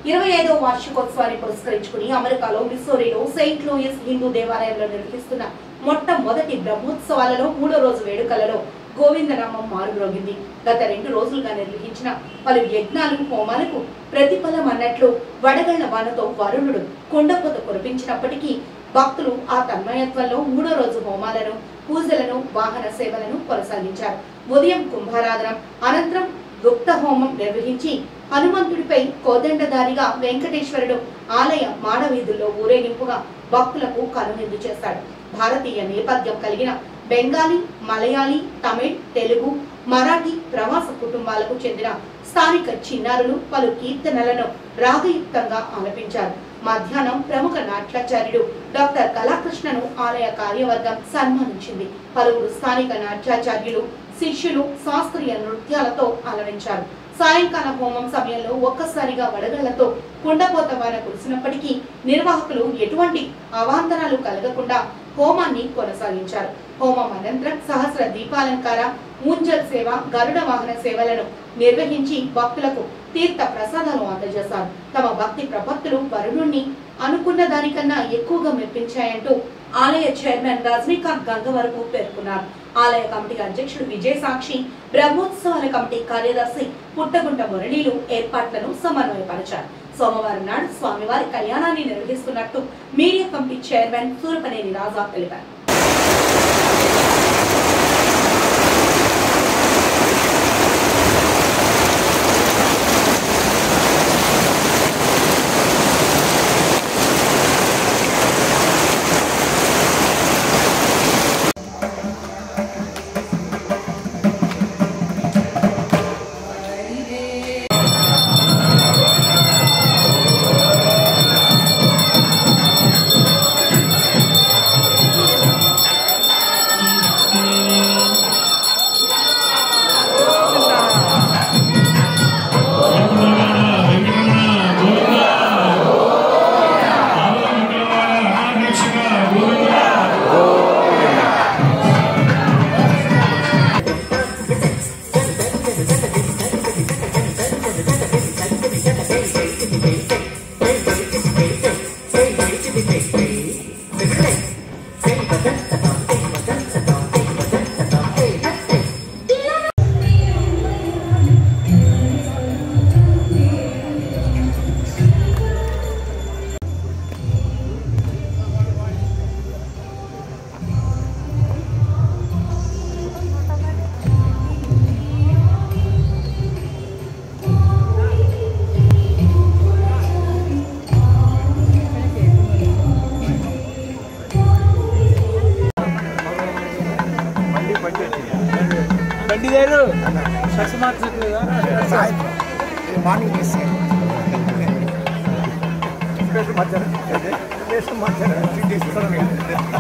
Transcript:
ఇరవై ఐదో వార్షికోత్సవాన్ని పురస్కరించుకుని అమెరికాలో మిస్సోరీలో సెయింట్ లూయిస్ హిందూ దేవాలయంలో నిర్వహిస్తున్న మొట్టమొదటి బ్రహ్మోత్సవాలలో మూడో రోజు వేడుకలలో గోవిందనామం మారుమ్రోగింది గత రెండు రోజులుగా నిర్వహించిన పలు యజ్ఞాలు హోమాలకు ప్రతిఫలం అన్నట్లు వడగళ్ల వానతో వరుణుడు కొండపోత కురిపించినప్పటికీ భక్తులు ఆ తన్మయత్వంలో మూడో రోజు హోమాలను పూజలను వాహన సేవలను కొనసాగించారు ఉదయం కుంభారాధనం అనంతరం గుప్త హోమం నిర్వహించి హనుమంతుడిపై కోదండదారిగా వెంకటేశ్వరుడు ఆలయ మాడవీధుల్లో ఊరేగింపుగా భక్తులకు కనువిందు చేశాడు భారతీయ నేపథ్యం కలిగిన బెంగాలీ మలయాళీ తమిళ్ తెలుగు మరాఠీ ప్రవాస కుటుంబాలకు చెందిన స్థానిక చిన్నారులు పలు కీర్తనలను రాగయుక్తంగా ఆలపించారు మధ్యాహ్నం ప్రముఖ నాట్యాచార్యుడు డాక్టర్ కళాకృష్ణను ఆలయ కార్యవర్గం సన్మానించింది పలువురు స్థానిక నాట్యాచార్యులు శిష్యులు శాస్త్రీయ నృత్యాలతో అలరించారు సాయంకాల హోమం సమయంలో ఒక్కసారిగా వడగళ్లతో కుండపోత వాన కురిసినప్పటికీ నిర్వాహకులు ఎటువంటి అవాంతరాలు కలగకుండా హోమాన్ని కొనసాగించారు హోమం అనంతరం సహస్ర దీపాలంకార ఊంజల్ సేవ గరుడ వాహన సేవలను నిర్వహించి భక్తులకు తీర్థ ప్రసాదాలు అందజేశారు తమ భక్తి ప్రపత్తులు వరుణుణ్ణి అనుకున్న దానికన్నా ఎక్కువగా మెప్పించాయంటూ ఆలయ చైర్మన్ రజనీకాంత్ గంగవరపు పేర్కొన్నారు ఆలయ కమిటీ అధ్యక్షుడు విజయసాక్షి బ్రహ్మోత్సవాల కమిటీ కార్యదర్శి పుట్టగుంట మురళీలు ఏర్పాట్లను సమన్వయపరిచారు సోమవారం నాడు స్వామివారి కళ్యాణాన్ని నిర్వహిస్తున్నట్టు media committee chairman Surapaneni Raja తెలిపారు బండి లేదు బస్సు మార్చట్లేదా సాయంత్రం ఇది మార్నింగ్ చేస్తాను మధ్యాహ్నం మధ్యాహ్నం త్రీ డేస్